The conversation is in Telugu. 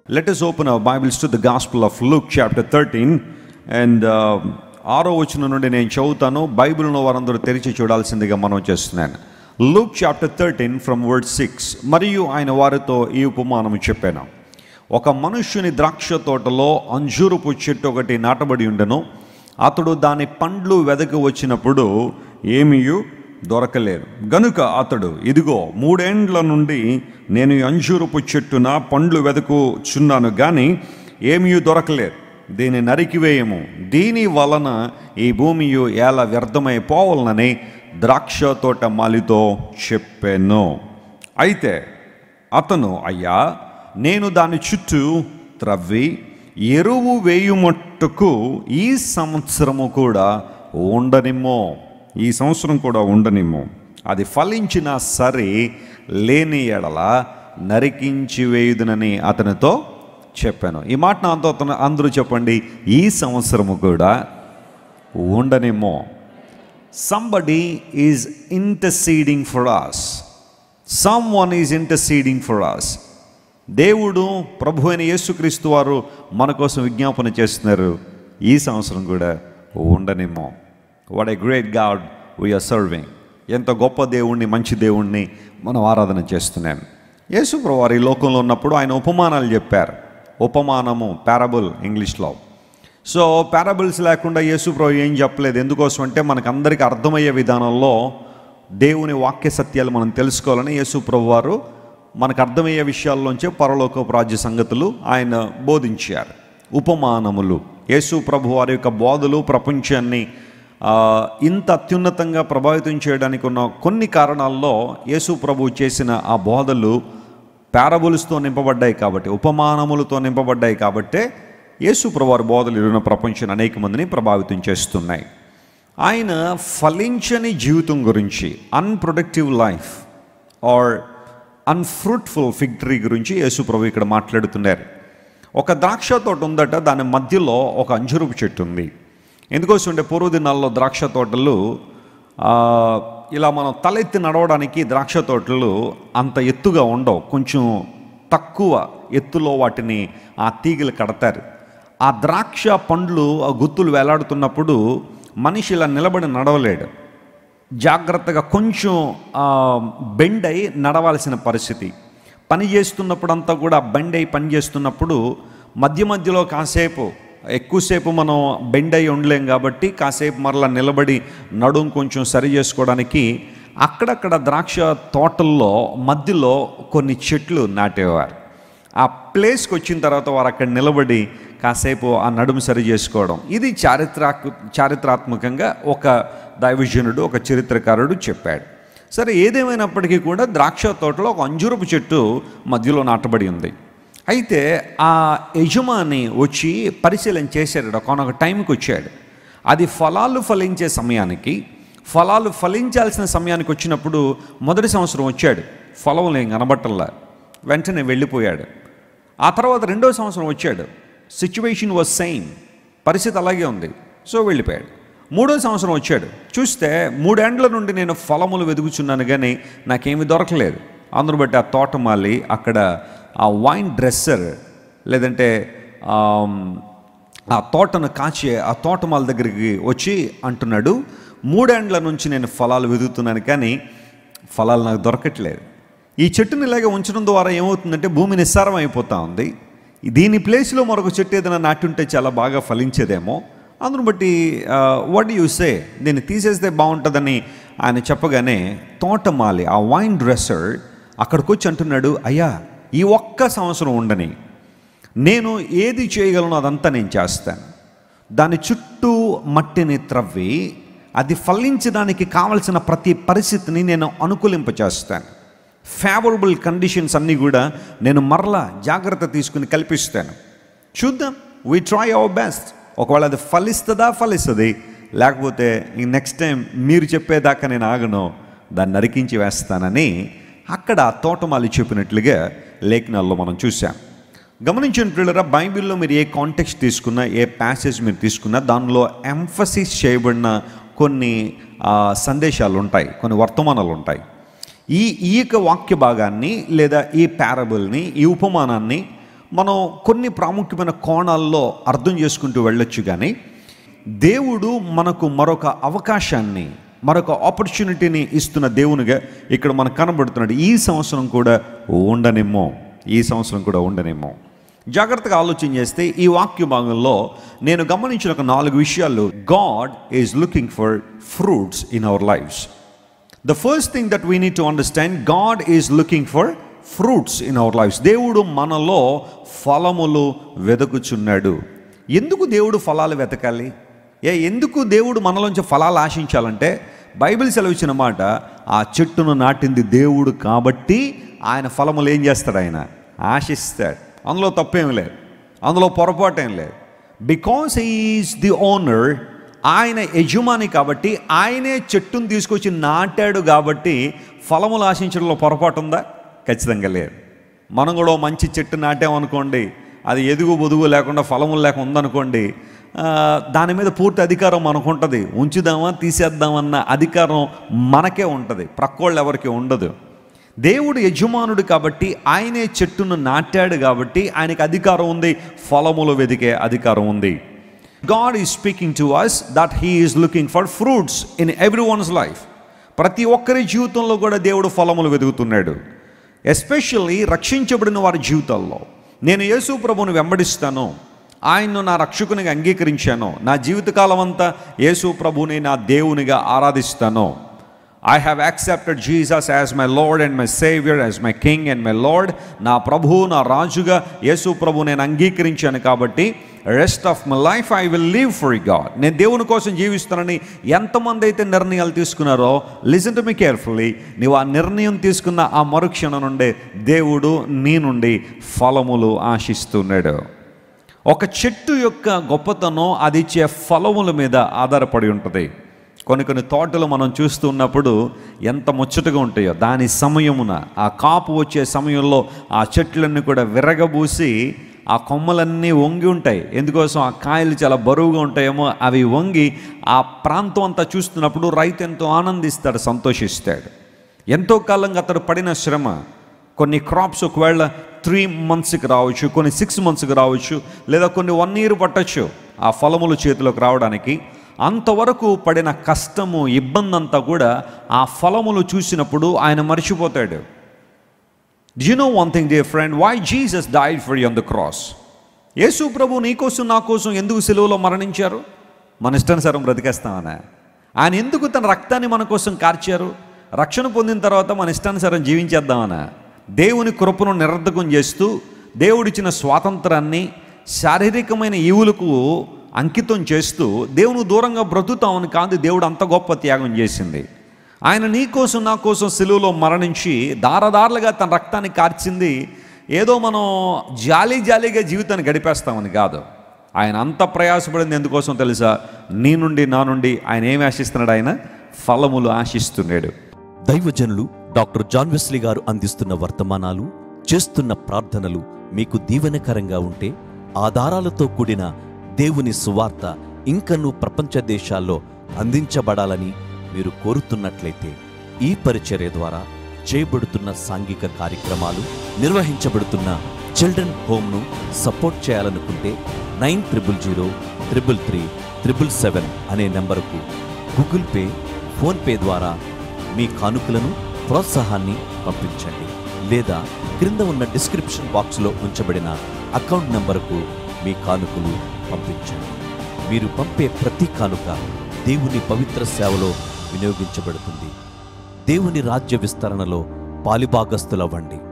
Let us open our Bibles to the Gospel of Luke, chapter 13. And uh, ఆరో వచనం నుండి నేను చదువుతాను బైబిల్ను వారందరూ తెరిచి చూడాల్సిందిగా మనం చేస్తున్నాను Luke chapter thirteen from word six మరియు ఆయన వారితో ఈ ఉపమానము చెప్పాను ఒక మనుష్యుని ద్రాక్ష తోటలో అంజూరపు చెట్టు ఒకటి నాటబడి ఉండెను అతడు దాని పండ్లు వెదకి వచ్చినప్పుడు ఏమీయు దొరకలేదు గనుక అతడు ఇదిగో మూడేండ్ల నుండి నేను ఈ అంజూరపు చెట్టున పండ్లు వెదకుచున్నాను కానీ ఏమీ దొరకలేదు దీన్ని నరికివేయము దీని వలన ఈ భూమియు ఎలా వ్యర్థమైపోవాలనని ద్రాక్ష తోట మాలితో చెప్పాను అయితే అతను అయ్యా నేను దాని చుట్టూ త్రవ్వి ఎరువు వేయుమట్టుకు ఈ సంవత్సరము కూడా ఉండనిమ్మో ఈ సంవత్సరం కూడా ఉండనిమ్మో అది ఫలించినా సరే లేని ఎడల నరికించి వేయుదునని అతనితో చెప్పాను ఈ మాట నాతో అతను అందరూ చెప్పండి ఈ సంవత్సరము కూడా ఉండనిమ్మో somebody is interceding for us someone is interceding for us దేవుడు ప్రభు అయిన యేసుక్రీస్తు వారు మన కోసం విజ్ఞాపన చేస్తున్నారు ఈ సంవత్సరం కూడా ఉండనిమ్మో what a great God we are serving ఎంత గొప్ప దేవుణ్ణి మంచి దేవుణ్ణి మనం ఆరాధన చేస్తున్నాం యేసు ప్రభు వారు ఈ లోకంలో ఉన్నప్పుడు ఆయన ఉపమానాలు చెప్పారు ఉపమానము పారబుల్ ఇంగ్లీష్లో సో పారబుల్స్ లేకుండా యేసు ప్రభు ఏం చెప్పలేదు ఎందుకోసం అంటే మనకు అందరికీ అర్థమయ్యే విధానంలో దేవుని వాక్య సత్యాలు మనం తెలుసుకోవాలని యేసు ప్రభు వారు మనకు అర్థమయ్యే విషయాల్లోంచే పరలోక రాజ్య సంగతులు ఆయన బోధించారు ఉపమానములు యేసు ప్రభు వారి యొక్క బోధలు ప్రపంచాన్ని ఆ, ఇంత అత్యున్నతంగా ప్రభావితం చేయడానికి ఉన్న కొన్ని కారణాల్లో యేసు ప్రభు చేసిన ఆ బోధలు పారబుల్స్తో నింపబడ్డాయి కాబట్టి ఉపమానములతో నింపబడ్డాయి కాబట్టే యేసు ప్రభువారి బోధలు ఇరున్న ప్రపంచాన్ని అనేక మందిని ప్రభావితం చేస్తున్నాయి ఆయన ఫలించని జీవితం గురించి అన్ప్రొడక్టివ్ లైఫ్ ఆర్ అన్ఫ్రూట్ఫుల్ ఫిక్టరీ గురించి యేసు ప్రభు ఇక్కడ మాట్లాడుతున్నారు ఒక ద్రాక్ష తోట ఉందట దాని మధ్యలో ఒక అంజురుపు చెట్టు ఉంది ఎందుకోసం అంటే పూర్వదినాల్లో ద్రాక్ష తోటలు ఆ, ఇలా మనం తలెత్తి నడవడానికి ద్రాక్ష తోటలు అంత ఎత్తుగా ఉండవు కొంచెం తక్కువ ఎత్తులో వాటిని ఆ తీగలు కడతారు ఆ ద్రాక్ష పండ్లు ఆ గుత్తులు వేలాడుతున్నప్పుడు మనిషి ఇలా నిలబడి నడవలేడు జాగ్రత్తగా కొంచెం ఆ, బెండ్ అయి నడవాల్సిన పరిస్థితి పని చేస్తున్నప్పుడంతా కూడా బెండ్ అయి పని చేస్తున్నప్పుడు మధ్య మధ్యలో కాసేపు ఎక్కువసేపు మనం బెండ్ అయి ఉండలేం కాబట్టి కాసేపు మరలా నిలబడి నడుం కొంచెం సరి చేసుకోవడానికి అక్కడక్కడ ద్రాక్ష తోటల్లో మధ్యలో కొన్ని చెట్లు నాటేవారు ఆ ప్లేస్కి వచ్చిన తర్వాత వారు అక్కడ నిలబడి కాసేపు ఆ నడుము సరి చేసుకోవడం ఇది చారిత్రాక్ చారిత్రాత్మకంగా ఒక దైవజనుడు ఒక చరిత్రకారుడు చెప్పాడు సరే ఏదేమైనప్పటికీ కూడా ద్రాక్ష తోటలో ఒక అంజూరపు చెట్టు మధ్యలో నాటబడి ఉంది అయితే ఆ యజమాని వచ్చి పరిశీలన చేశాడు ఒకనొక టైంకి వచ్చాడు అది ఫలాలు ఫలించే సమయానికి ఫలాలు ఫలించాల్సిన సమయానికి వచ్చినప్పుడు మొదటి సంవత్సరం వచ్చాడు ఫలం లేం కనబట్టల్లా వెంటనే వెళ్ళిపోయాడు ఆ తర్వాత రెండో సంవత్సరం వచ్చాడు సిచ్యువేషన్ వాజ్ సేమ్ పరిస్థితి అలాగే ఉంది సో వెళ్ళిపోయాడు మూడో సంవత్సరం వచ్చాడు చూస్తే మూడేండ్ల నుండి నేను ఫలములు వెతుకుచున్నాను కానీ నాకేమీ దొరకలేదు అందును బట్టి ఆ తోటమాలి అక్కడ ఆ వైన్ డ్రెస్సర్ లేదంటే ఆమ్, ఆ తోటను కాచే ఆ తోటమాల దగ్గరికి వచ్చి అంటున్నాడు మూడేండ్ల నుంచి నేను ఫలాలు వెతుకుతున్నాను కానీ ఫలాలు నాకు దొరకట్లేదు ఈ చెట్టుని ఇలాగే ఉంచడం ద్వారా ఏమవుతుందంటే భూమి నిస్సారం అయిపోతూ ఉంది దీని ప్లేస్లో మరొక చెట్టు ఏదైనా నాటుంటే చాలా బాగా ఫలించేదేమో అందును బట్టి వాట్ యూ సే దీన్ని తీసేస్తే బాగుంటుందని ఆయన చెప్పగానే తోటమాలి ఆ వైన్ డ్రెస్సర్ అక్కడికి వచ్చి అంటున్నాడు అయ్యా ఈ ఒక్క సంవత్సరం ఉండని నేను ఏది చేయగలను అదంతా నేను చేస్తాను దాని చుట్టూ మట్టిని త్రవ్వి అది ఫలించడానికి కావలసిన ప్రతి పరిస్థితిని నేను అనుకూలింపచేస్తాను ఫేవరబుల్ కండిషన్స్ అన్నీ కూడా నేను మరలా జాగ్రత్త తీసుకుని కల్పిస్తాను చూద్దాం వీ ట్రై అవర్ బెస్ట్ ఒకవేళ అది ఫలిస్తుందా ఫలిస్తుంది లేకపోతే ఈ నెక్స్ట్ టైం మీరు చెప్పేదాకా నేను ఆగను దాన్ని నరికించి వేస్తానని అక్కడ తోటమాలి చెప్పినట్లుగా లేఖనాల్లో మనం చూసాం గమనించిన పిల్లరా బైబిల్లో మీరు ఏ కాంటెక్స్ట్ తీసుకున్నా ఏ ప్యాసేజ్ మీరు తీసుకున్నా దానిలో ఎంఫసిస్ చేయబడిన కొన్ని ఆ, సందేశాలు ఉంటాయి కొన్ని వర్తమానాలు ఉంటాయి ఈ ఈ యొక్క వాక్య భాగాన్ని లేదా ఈ పారబుల్ని ఈ ఉపమానాన్ని మనం కొన్ని ప్రాముఖ్యమైన కోణాల్లో అర్థం చేసుకుంటూ వెళ్ళొచ్చు కానీ దేవుడు మనకు మరొక అవకాశాన్ని మరొక ఆపర్చునిటీని ఇస్తున్న దేవునిగా ఇక్కడ మనకు కనబడుతున్నాడు ఈ సంవత్సరం కూడా ఉండనేమో ఈ సంవత్సరం కూడా ఉండనేమో జాగ్రత్తగా ఆలోచన చేస్తే ఈ వాక్య భాగంలో నేను గమనించిన ఒక నాలుగు విషయాలు God is looking for fruits in our lives the first thing that we need to understand God is looking for fruits in our lives దేవుడు మనలో ఫలములు వెతుకుచున్నాడు ఎందుకు దేవుడు ఫలాలు వెతకాలి ఏ ఎందుకు దేవుడు మనలోంచి ఫలాలు ఆశించాలంటే బైబిల్ సెలవిచ్చిన మాట ఆ చెట్టును నాటింది దేవుడు కాబట్టి ఆయన ఫలములు ఏం చేస్తాడు ఆయన ఆశిస్తాడు అందులో తప్పేం లేదు అందులో పొరపాటు ఏం లేదు బికాస్ ఈజ్ ది ఓనర్ ఆయన యజమాని కాబట్టి ఆయనే చెట్టును తీసుకొచ్చి నాటాడు కాబట్టి ఫలములు ఆశించడంలో పొరపాటు ఉందా ఖచ్చితంగా లేదు మనం కూడా ఓ మంచి చెట్టు నాటామనుకోండి అది ఎదుగు బొదుగు లేకుండా ఫలములు లేక ఉందనుకోండి ఆ, దాని మీద పూర్తి అధికారం మనకు ఉంటుంది ఉంచుదామా తీసేద్దామన్న అధికారం మనకే ఉంటుంది ప్రక్కోళ్ళు ఎవరికి ఉండదు దేవుడు యజమానుడు కాబట్టి ఆయనే చెట్టును నాటాడు కాబట్టి ఆయనకి అధికారం ఉంది ఫలములు వెతికే అధికారం ఉంది God is speaking to us that he is looking for fruits in everyone's life ప్రతి ఒక్కరి జీవితంలో కూడా దేవుడు ఫలములు వెతుకుతున్నాడు ఎస్పెషల్లీ రక్షించబడిన వారి జీవితాల్లో నేను యేసు ప్రభువుని వెంబడిస్తాను ఆయన్ను నా రక్షకునిగా అంగీకరించాను నా జీవితకాలం అంతా యేసు ప్రభుని నా దేవునిగా ఆరాధిస్తాను I have accepted Jesus as my Lord and my saviour as my king and my Lord నా ప్రభువు నా రాజుగా యేసు ప్రభు నేను అంగీకరించాను కాబట్టి rest of my life I will leave for God నేను దేవుని కోసం జీవిస్తానని ఎంతమంది అయితే నిర్ణయాలు తీసుకున్నారో లిసన్ టు మీ కేర్ఫుల్లీ నీవు ఆ నిర్ణయం తీసుకున్న ఆ మరుక్షణం నుండే దేవుడు నీ నుండి ఫలములు ఆశిస్తున్నాడు ఒక చెట్టు యొక్క గొప్పతనం అది ఇచ్చే ఫలముల మీద ఆధారపడి ఉంటుంది కొన్ని కొన్ని తోటలు మనం చూస్తూ ఉన్నప్పుడు ఎంత ముచ్చటగా ఉంటాయో దాని సమయమున ఆ కాపు వచ్చే సమయంలో ఆ చెట్లన్నీ కూడా విరగబూసి ఆ కొమ్మలన్నీ వంగి ఉంటాయి ఎందుకోసం ఆ కాయలు చాలా బరువుగా ఉంటాయేమో అవి వంగి ఆ ప్రాంతం అంతా చూస్తున్నప్పుడు రైతు ఎంతో ఆనందిస్తాడు సంతోషిస్తాడు ఎంతో కాలంగా అతడు పడిన శ్రమ కొన్ని క్రాప్స్ ఒకవేళ త్రీ మంత్స్కి రావచ్చు కొన్ని సిక్స్ మంత్స్కి రావచ్చు లేదా కొన్ని వన్ ఇయర్ పట్టచ్చు ఆ ఫలములు చేతిలోకి రావడానికి అంతవరకు పడిన కష్టము ఇబ్బంది అంతా కూడా ఆ ఫలములు చూసినప్పుడు ఆయన మర్చిపోతాడు you know one thing dear friend why Jesus died for you on the cross Yesu ప్రభు నీ కోసం నా కోసం ఎందుకు సెలవులో మరణించారు మన ఇష్టానుసారం బ్రతికేస్తామనా ఆయన ఎందుకు తన రక్తాన్ని మన కోసం కార్చారు రక్షణ పొందిన తర్వాత మన ఇష్టానుసారం జీవించేద్దామనా దేవుని కృపను నిరర్ధకం చేస్తూ దేవుడిచ్చిన స్వాతంత్రాన్ని శారీరకమైన ఈవులకు అంకితం చేస్తూ దేవుని దూరంగా బ్రతుకుతామని కాదు దేవుడు అంత గొప్ప త్యాగం చేసింది ఆయన నీ కోసం నా కోసం సెలువులో మరణించి దారదారులుగా తన రక్తాన్ని కార్చింది ఏదో మనం జాలీ జాలీగా జీవితాన్ని గడిపేస్తామని కాదు ఆయన అంత ప్రయాసపడింది ఎందుకోసం తెలుసా నీ నుండి నా నుండి ఆయన ఏమి ఆశిస్తున్నాడు ఆయన ఫలములు ఆశిస్తున్నాడు దైవజనులు డాక్టర్ జాన్ వెస్లీ గారు అందిస్తున్న వర్తమానాలు చేస్తున్న ప్రార్థనలు మీకు దీవెనకరంగా ఉంటే ఆధారాలతో కూడిన దేవుని సువార్త ఇంకనూ ప్రపంచ దేశాల్లో అందించబడాలని మీరు కోరుతున్నట్లయితే ఈ పరిచర్య ద్వారా చేయబడుతున్న సాంఘిక కార్యక్రమాలు నిర్వహించబడుతున్న చిల్డ్రన్ హోమ్ను సపోర్ట్ చేయాలనుకుంటే nine triple zero triple three triple seven అనే నెంబరుకు గూగుల్ పే ఫోన్పే ద్వారా మీ కానుకలను ప్రోత్సాహాన్ని పంపించండి లేదా క్రింద ఉన్న డిస్క్రిప్షన్ బాక్స్లో ఉంచబడిన అకౌంట్ నంబరుకు మీ కానుకలు పంపించండి మీరు పంపే ప్రతి కానుక దేవుని పవిత్ర సేవలో వినియోగించబడుతుంది దేవుని రాజ్య విస్తరణలో పాలిభాగస్తులవ్వండి